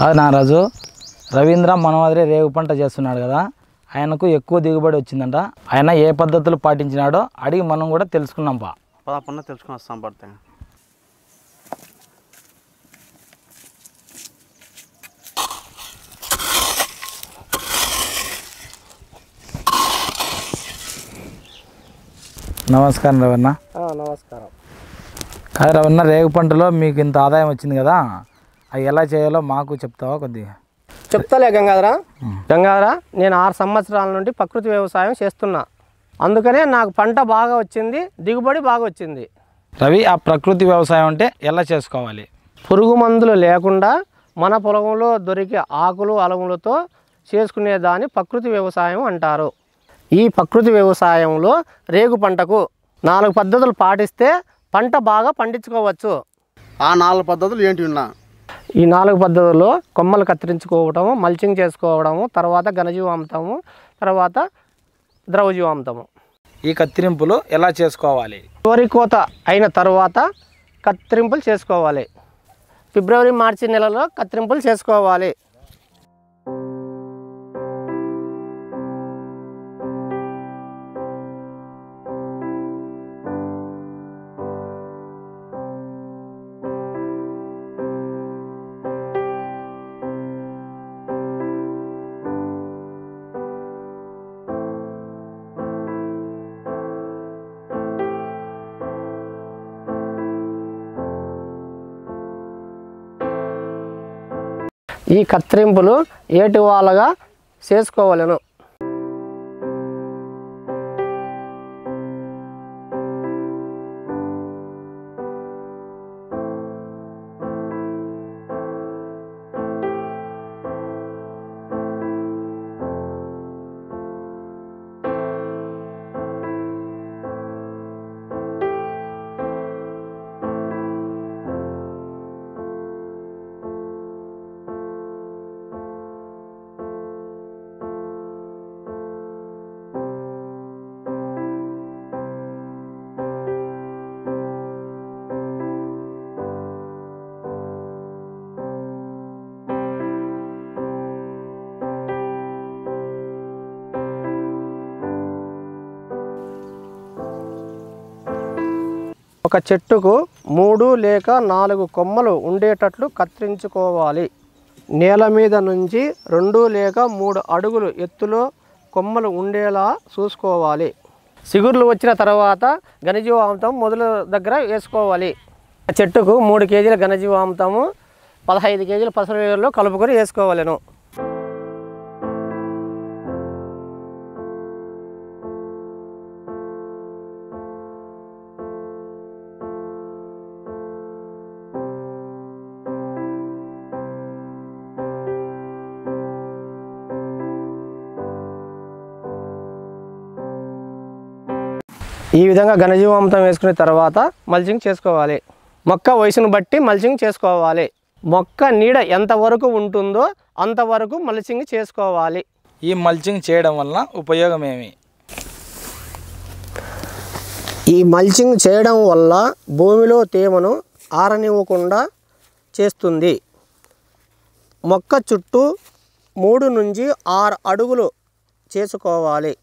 కాదు నారాజు రవీంద్ర మనవాదిరే రేగు పంట చేస్తున్నాడు కదా ఆయనకు ఎక్కువ దిగుబడి వచ్చిందంట ఆయన ఏ పద్ధతులు పాటించినాడో అడిగి మనం కూడా తెలుసుకున్నాం పా పదపన్న తెలుసుకొని వస్తాం పడతాయి నమస్కారం రవణ నమస్కారం కాదు రవణ రేగు పంటలో మీకు ఇంత ఆదాయం వచ్చింది కదా అవి ఎలా చేయాలో మాకు చెప్తావా కొద్దిగా చెప్తాలే గంగాధర గంగాధర నేను ఆరు సంవత్సరాల నుండి ప్రకృతి వ్యవసాయం చేస్తున్నా అందుకనే నాకు పంట బాగా వచ్చింది దిగుబడి బాగా వచ్చింది రవి ఆ ప్రకృతి వ్యవసాయం అంటే ఎలా చేసుకోవాలి పురుగు మందులు లేకుండా మన పొలంలో దొరికే ఆకులు అలములతో చేసుకునే దాన్ని ప్రకృతి వ్యవసాయం అంటారు ఈ ప్రకృతి వ్యవసాయంలో రేగు పంటకు నాలుగు పద్ధతులు పాటిస్తే పంట బాగా పండించుకోవచ్చు ఆ నాలుగు పద్ధతులు ఏంటి ఉన్నా ఈ నాలుగు పద్ధతుల్లో కొమ్మలు కత్తిరించుకోవటము మల్చింగ్ చేసుకోవడము తర్వాత ఘనజీవామృతము తర్వాత ద్రవజీవామృతము ఈ కత్తిరింపులు ఎలా చేసుకోవాలి వరి కోత అయిన తర్వాత కత్తిరింపులు చేసుకోవాలి ఫిబ్రవరి మార్చి నెలలో కత్తిరింపులు చేసుకోవాలి ఈ కత్తిరింపులు ఏటి వాళ్ళగా చేసుకోవాలను ఒక చెట్టుకు మూడు లేక నాలుగు కొమ్మలు ఉండేటట్లు కత్తిరించుకోవాలి నేల మీద నుంచి రెండు లేక మూడు అడుగులు ఎత్తులో కొమ్మలు ఉండేలా చూసుకోవాలి చిగుర్లు వచ్చిన తర్వాత ఘనజీవామృతం మొదలు దగ్గర వేసుకోవాలి ఆ చెట్టుకు మూడు కేజీల ఘనజీవామృతము పదహైదు కేజీల పసరు కలుపుకొని వేసుకోవాలను ఈ విధంగా ఘనజీవామృతం వేసుకున్న తర్వాత మల్చింగ్ చేసుకోవాలి మొక్క వయసును బట్టి మల్చింగ్ చేసుకోవాలి మొక్క నీడ ఎంతవరకు ఉంటుందో అంతవరకు మల్చింగ్ చేసుకోవాలి ఈ మల్చింగ్ చేయడం వలన ఉపయోగం ఏమి ఈ మల్చింగ్ చేయడం వల్ల భూమిలో తేమను ఆరనివ్వకుండా చేస్తుంది మొక్క చుట్టూ మూడు నుంచి ఆరు అడుగులు చేసుకోవాలి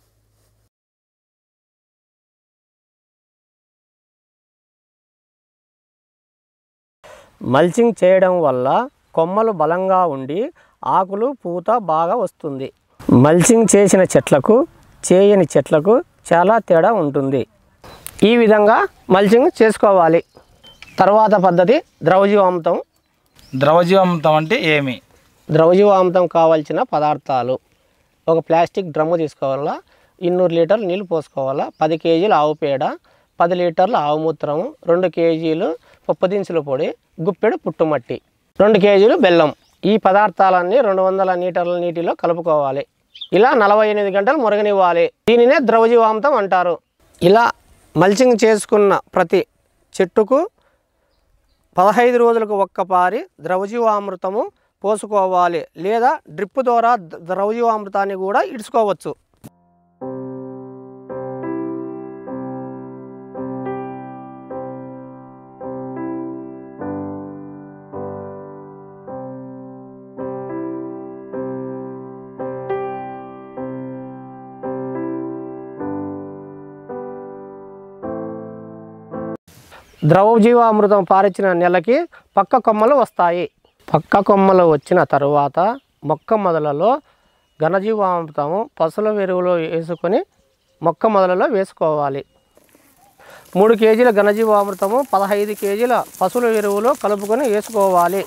మల్చింగ్ చేయడం వల్ల కొమ్మలు బలంగా ఉండి ఆకులు పూత బాగా వస్తుంది మల్చింగ్ చేసిన చెట్లకు చేయని చెట్లకు చాలా తేడా ఉంటుంది ఈ విధంగా మల్చింగ్ చేసుకోవాలి తర్వాత పద్ధతి ద్రవజీవామృతం ద్రవజీవామృతం అంటే ఏమి ద్రవజీవామృతం కావాల్సిన పదార్థాలు ఒక ప్లాస్టిక్ డ్రమ్ము తీసుకోవాలా ఇన్నూరు లీటర్లు నీళ్ళు పోసుకోవాలా పది కేజీలు ఆవు పేడ పది లీటర్లు ఆవు మూత్రము రెండు కేజీలు పప్పు దినుసుల పొడి గుప్పెడు పుట్టుమట్టి రెండు కేజీలు బెల్లం ఈ పదార్థాలన్నీ రెండు వందల లీటర్ల నీటిలో కలుపుకోవాలి ఇలా నలభై ఎనిమిది గంటలు మురగనివ్వాలి దీనినే ద్రవజీవామృతం అంటారు ఇలా మల్చింగ్ చేసుకున్న ప్రతి చెట్టుకు పదహైదు రోజులకు ఒక్కపారి ద్రవజీవామృతము పోసుకోవాలి లేదా డ్రిప్ ద్వారా ద- ద్రవజీవామృతాన్ని కూడా ఇడుచుకోవచ్చు ద్రవ జీవామృతం పారించిన నెలకి పక్క కొమ్మలు వస్తాయి పక్క కొమ్మలు వచ్చిన తరువాత మొక్క మొదలలో ఘనజీవామృతము పసుల ఎరువులో వేసుకొని మొక్క మొదలలో వేసుకోవాలి మూడు కేజీల ఘనజీవామృతము పదహైదు కేజీల పశువుల ఎరువులో కలుపుకొని వేసుకోవాలి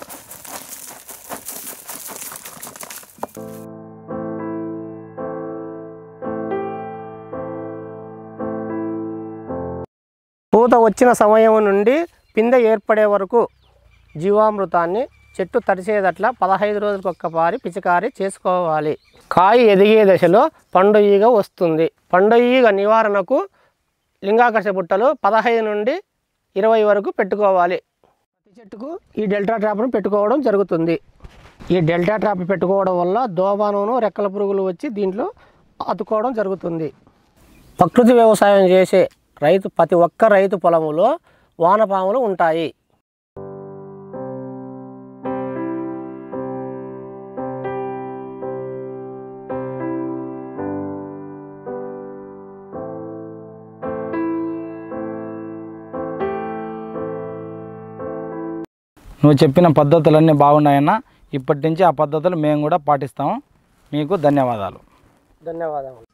పూత వచ్చిన సమయం నుండి పిందె ఏర్పడే వరకు జీవామృతాన్ని చెట్టు తడిసేదట్లా పదహైదు రోజులకు ఒక్కపారి పిచికారీ చేసుకోవాలి కాయ ఎదిగే దశలో పండు ఈగ వస్తుంది పండు ఈగ నివారణకు లింగాకర్ష బుట్టలు పదహైదు నుండి ఇరవై వరకు పెట్టుకోవాలి ప్రతి చెట్టుకు ఈ డెల్టా ట్రాప్ను పెట్టుకోవడం జరుగుతుంది ఈ డెల్టా ట్రాప్ పెట్టుకోవడం వల్ల దోబానును రెక్కల పురుగులు వచ్చి దీంట్లో అతుకోవడం జరుగుతుంది ప్రకృతి వ్యవసాయం చేసే రైతు ప్రతి ఒక్క రైతు పొలములో వానపాములు ఉంటాయి నువ్వు చెప్పిన పద్ధతులన్నీ బాగున్నాయన్నా ఇప్పటి నుంచి ఆ పద్ధతులు మేము కూడా పాటిస్తాము మీకు ధన్యవాదాలు ధన్యవాదములు